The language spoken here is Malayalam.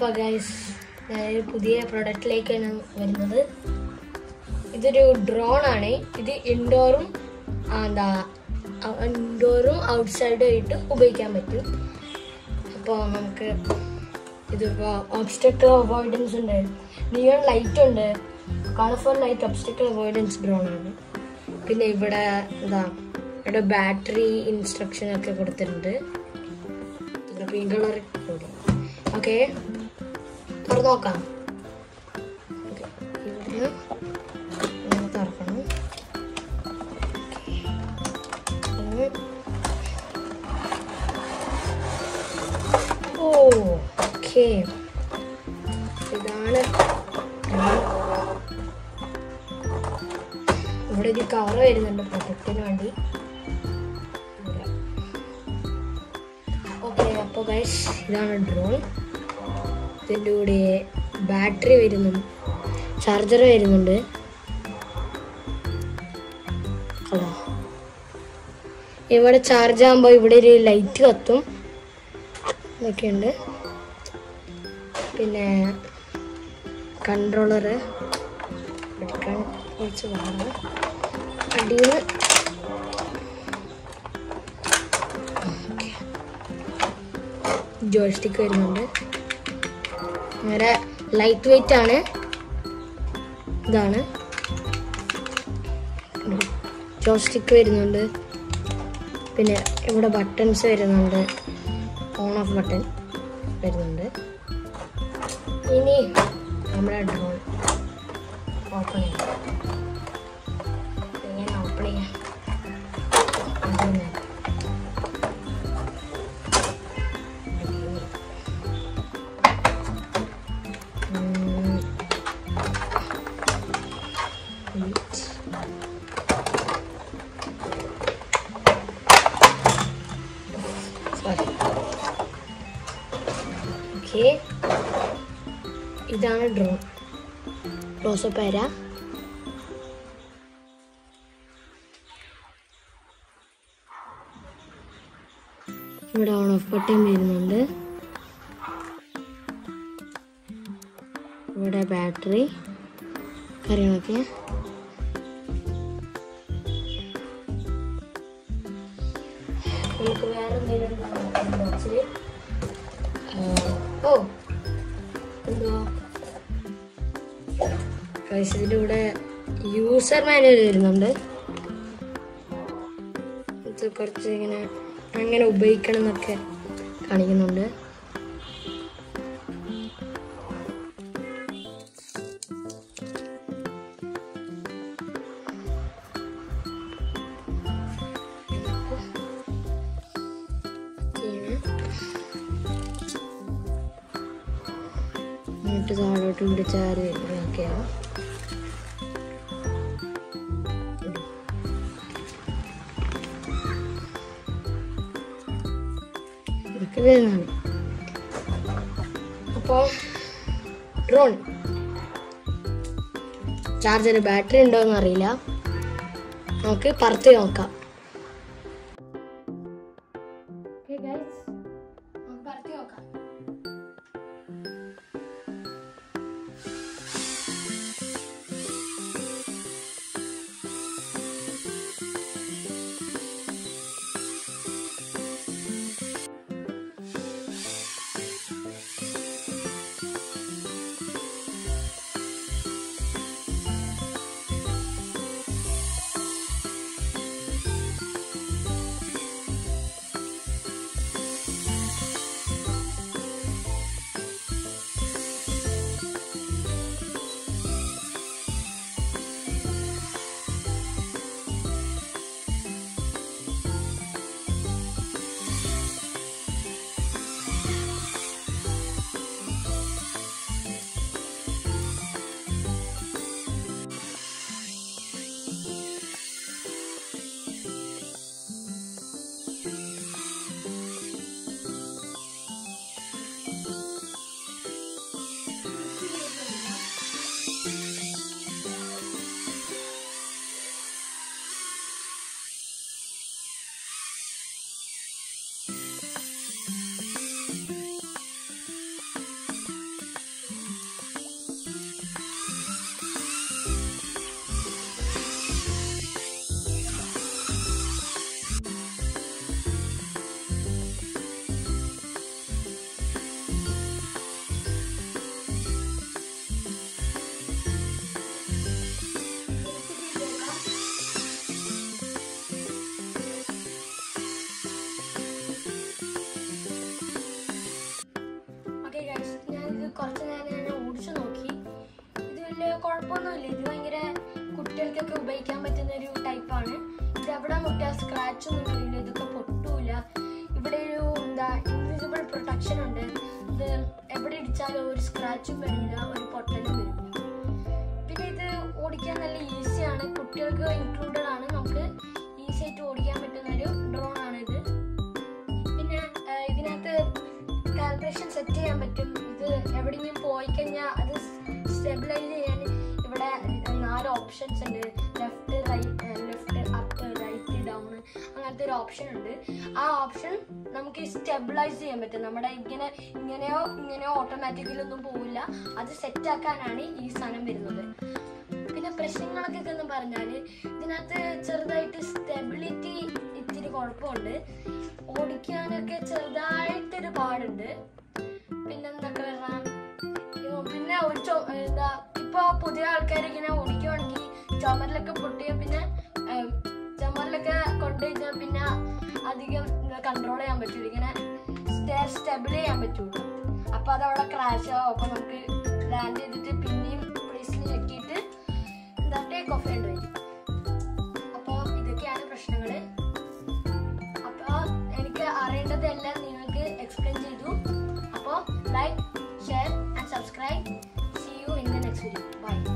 അപ്പോൾ ഗൈസ് പുതിയ പ്രൊഡക്റ്റിലേക്കാണ് വരുന്നത് ഇതൊരു ഡ്രോൺ ആണ് ഇത് ഇൻഡോറും എന്താ ഇൻഡോറും ഔട്ട്സൈഡും ആയിട്ട് ഉപയോഗിക്കാൻ പറ്റും അപ്പോൾ നമുക്ക് ഇതിപ്പോൾ ഓബ്സ്റ്റക്കിൾ അവോയ്ഡൻസ് ഉണ്ട് നിയോൺ ലൈറ്റ് ഉണ്ട് colourful light obstacle avoidance drone ആണ് പിന്നെ ഇവിടെ എന്താ ഇവിടെ ബാറ്ററി ഇൻസ്ട്രക്ഷൻ ഒക്കെ കൊടുത്തിട്ടുണ്ട് ഗ്രീൻ കളർ ഓക്കെ തുറന്നു നോക്കാം ഓക്കെ ഇവിടുന്ന് ഇങ്ങനെ തുറക്കണം ഇങ്ങനെ. ഓ ഓക്കെ ഇതാണ് ഇവിടെ ഒരു കവർ വരുന്നുണ്ട് പ്രൊട്ടക്റ്റിന് വേണ്ടി ഓക്കെ അപ്പോൾ ഗൈസ് ഇതാണ് ഡ്രോൺ ഇതിൻ്റെ കൂടെ ബാറ്ററി വരുന്നുണ്ട് ചാർജർ വരുന്നുണ്ട് അതാ ഇവിടെ ചാർജ് ആകുമ്പോൾ ഇവിടെ ഒരു ലൈറ്റ് കത്തും ഇതൊക്കെയുണ്ട് പിന്നെ കൺട്രോളർ എടുക്കാൻ കുറച്ച് പാടാണ് അടിയിൽ ജോയ്സ്റ്റിക്ക് വരുന്നുണ്ട് നേരെ ലൈറ്റ് വെയിറ്റ് ആണ് ഇതാണ് ജോയ്സ്റ്റിക്ക് വരുന്നുണ്ട് പിന്നെ ഇവിടെ ബട്ടൺസ് വരുന്നുണ്ട് ഓൺ ഓഫ് ബട്ടൺ വരുന്നുണ്ട് ഇനി നമ്മുടെ ഡ്രോൺ ഓപ്പൺ ചെയ്യാം എങ്ങനെ ഓപ്പൺ ചെയ്യാം അതന്നെ. ഉം. Wait. Sorry. ഓക്കെ ഇതാണ് ഡ്രോൺ ക്ലോസപ്പ് വരാ ഇവിടെ ഓൺ ഓഫ് ബട്ടൺ വരുന്നുണ്ട് ഇവിടെ ബാറ്ററി കാര്യങ്ങളൊക്കെ നമുക്ക് വേറെ എന്തെങ്കിലും ബോക്സിൽ ഓ എന്തോ ഗൈസ് ഇതിൻ്റെ കൂടെ യൂസർ മാനുവൽ വരുന്നുണ്ട് ഇത് കുറച്ച് ഇങ്ങനെ അങ്ങനെ ഉപയോഗിക്കണം എന്നൊക്കെ കാണിക്കുന്നുണ്ട് ഇങ്ങനെ. എന്നിട്ട് താഴോട്ട് പിടിച്ചാൽ ഇതൊക്കെയാണ് ഇതൊക്കെ വരുന്നതാണ് അപ്പോൾ ഡ്രോൺ ചാർജർ ബാറ്ററി ഉണ്ടോ എന്ന് അറിയില്ല നമുക്ക് പറത്തി നോക്കാം പറത്തി നോക്കാം കുട്ടികൾക്കൊക്കെ ഉപയോഗിക്കാൻ പറ്റുന്ന ഒരു ടൈപ്പാണ് ഇത് എവിടെ മുട്ടിയാൽ സ്ക്രാച്ച് ഒന്നും വരില്ല ഇതൊക്കെ പൊട്ടൂല ഇവിടെ ഒരു എന്താ ഇൻവിസിബിൾ പ്രൊട്ടക്ഷൻ ഉണ്ട് ഇത് എവിടെ ഇടിച്ചാലും ഒരു സ്ക്രാച്ചും വരില്ല ഒരു പൊട്ടലും വരില്ല പിന്നെ ഇത് ഓടിക്കാൻ നല്ല ഈസിയാണ് കുട്ടികൾക്ക് ഇൻക്ലൂഡഡ് ആണ് നമുക്ക് ഈസി ആയിട്ട് ഓടിക്കാൻ പറ്റുന്ന ഒരു ഡ്രോൺ ആണ് ഇത് പിന്നെ ആ, ഇതിനകത്ത് കാൽക്കുലേഷൻ സെറ്റ് ചെയ്യാൻ പറ്റും ഇത് എവിടെയെങ്കിലും പോയി കഴിഞ്ഞാൽ അത് സ്റ്റെബിലൈസ് ചെയ്യാൻ ഇവിടെ നാല് ഓപ്ഷൻസ് ഉണ്ട് left right left up right down അങ്ങനത്തെ ഒരു ഓപ്ഷൻ ഉണ്ട് ആ ഓപ്ഷൻ നമുക്ക് സ്റ്റെബിലൈസ് ചെയ്യാൻ പറ്റും നമ്മുടെ ഇങ്ങനെ ഇങ്ങനെയോ ഇങ്ങനെയോ ഓട്ടോമാറ്റിക്കലി ഒന്നും പോവില്ല അത് സെറ്റ് ആക്കാനാണ് ഈ സാധനം വരുന്നത് പിന്നെ പ്രശ്നങ്ങളൊക്കെ എന്ന് പറഞ്ഞാല് ഇതിനകത്ത് ചെറുതായിട്ട് സ്റ്റെബിലിറ്റി ഇത്തിരി കുഴപ്പമുണ്ട് ഓടിക്കാനൊക്കെ ചെറുതായിട്ടൊരു പാടുണ്ട് പിന്നെ എന്തൊക്കെ വരാം അയ്യോ, പിന്നെ ഒരു ചോ- എന്താ ഇപ്പൊ പുതിയ ആൾക്കാർ ഇങ്ങനെ ഓടിക്കുവാണെങ്കിൽ ചുമരിലൊക്കെ പൊട്ടിയ പിന്നെ ഏം, ചുമരിലൊക്കെ കൊണ്ടുകഴിഞ്ഞാൽ പിന്നെ അധികം കൺട്രോൾ ചെയ്യാൻ പറ്റൂല ഇങ്ങനെ സ്റ്റെബിൾ ചെയ്യാൻ പറ്റൂല അപ്പൊ അതവിടെ ക്രാഷ് ആവും അപ്പൊ നമുക്ക് ലാൻഡ് ചെയ്തിട്ട് പിന്നെയും പ്ലേസിൽ ഞെക്കിയിട്ട് എന്താ ടേക്ക് ഓഫ് ചെയ്യേണ്ടി വരും അപ്പോൾ ഇതൊക്കെയാണ് പ്രശ്നങ്ങള് അപ്പോൾ എനിക്ക് അറിയേണ്ടതെല്ലാം നിങ്ങൾക്ക് എക്സ്പ്ലെയിൻ ചെയ്തു അപ്പോൾ like share and subscribe see you in the next video by